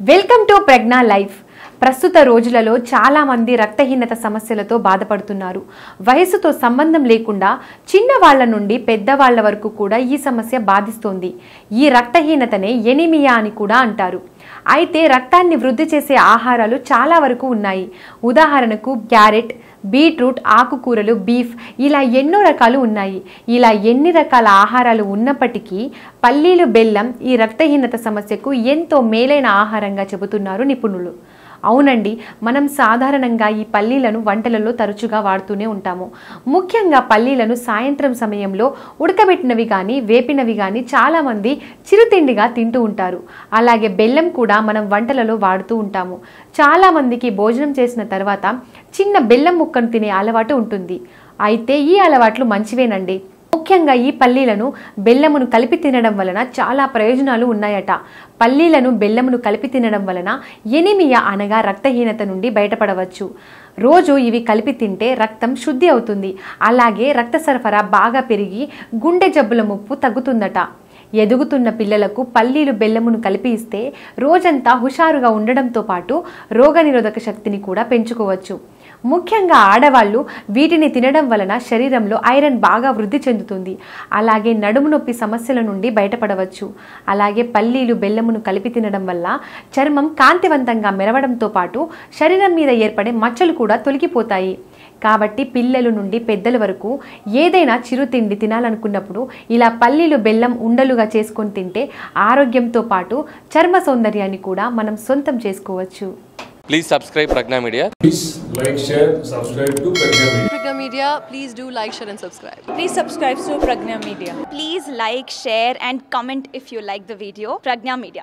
Welcome to Pragna life ప్రస్తుత రోజులలో చాలా మంది రక్తహీనత సమస్యలతో బాధపడుతున్నారు వయసుతో సంబంధం లేకుండా చిన్న వాళ్ళ నుండి పెద్దవాళ్ల వరకు కూడా ఈ సమస్య బాధిస్తోంది ఈ రక్తహీనతనే ఎనిమియా అని కూడా అంటారు అయితే రక్తాన్ని వృద్ధి చేసే ఆహారాలు చాలా వరకు ఉన్నాయి ఉదాహరణకు క్యారెట్ బీట్రూట్ ఆకుకూరలు బీఫ్ ఇలా ఎన్నో రకాలు ఉన్నాయి ఇలా ఎన్ని రకాల ఆహారాలు ఉన్నప్పటికీ పల్లీలు బెల్లం ఈ రక్తహీనత సమస్యకు ఎంతో మేలైన ఆహారంగా చెబుతున్నారు నిపుణులు అవునండి మనం సాధారణంగా ఈ పల్లీలను వంటలలో తరచుగా వాడుతూనే ఉంటాము ముఖ్యంగా పల్లీలను సాయంత్రం సమయంలో ఉడకబెట్టినవి కానీ వేపినవి కానీ చాలామంది చిరుతిండిగా తింటూ ఉంటారు అలాగే బెల్లం కూడా మనం వంటలలో వాడుతూ ఉంటాము చాలామందికి భోజనం చేసిన తర్వాత చిన్న బెల్లం ముక్కను తినే అలవాటు ఉంటుంది అయితే ఈ అలవాట్లు మంచివేనండి ముఖ్యంగా ఈ పల్లీలను బెల్లమును కలిపి తినడం వలన చాలా ప్రయోజనాలు ఉన్నాయట పల్లీలను బెల్లమును కలిపి తినడం వలన ఎనిమియా అనగా రక్తహీనత నుండి బయటపడవచ్చు రోజు ఇవి కలిపి తింటే రక్తం శుద్ధి అవుతుంది అలాగే రక్త సరఫరా బాగా పెరిగి గుండె జబ్బుల ముప్పు తగ్గుతుందట ఎదుగుతున్న పిల్లలకు పల్లీలు బెల్లమును కలిపి ఇస్తే రోజంతా హుషారుగా ఉండడంతో పాటు రోగనిరోధక శక్తిని కూడా పెంచుకోవచ్చు ముఖ్యంగా ఆడవాళ్ళు వీటిని తినడం వలన శరీరంలో ఐరన్ బాగా వృద్ధి చెందుతుంది అలాగే నడుము నొప్పి సమస్యల నుండి బయటపడవచ్చు అలాగే పల్లీలు బెల్లమును కలిపి తినడం వల్ల చర్మం కాంతివంతంగా మెరవడంతో పాటు శరీరం మీద ఏర్పడే మచ్చలు కూడా తొలగిపోతాయి కాబట్టి పిల్లల నుండి పెద్దల వరకు ఏదైనా చిరుతిండి తినాలనుకున్నప్పుడు ఇలా పల్లీలు బెల్లం ఉండలుగా చేసుకొని తింటే ఆరోగ్యంతో పాటు చర్మ సౌందర్యాన్ని కూడా మనం సొంతం చేసుకోవచ్చు Please subscribe Pragna Media. Please like, share, subscribe to Pragya Media. Pragya Media, please do like, share, and subscribe. Please subscribe to Pragna Media. Please like, share, and comment if you like the video. Pragna Media.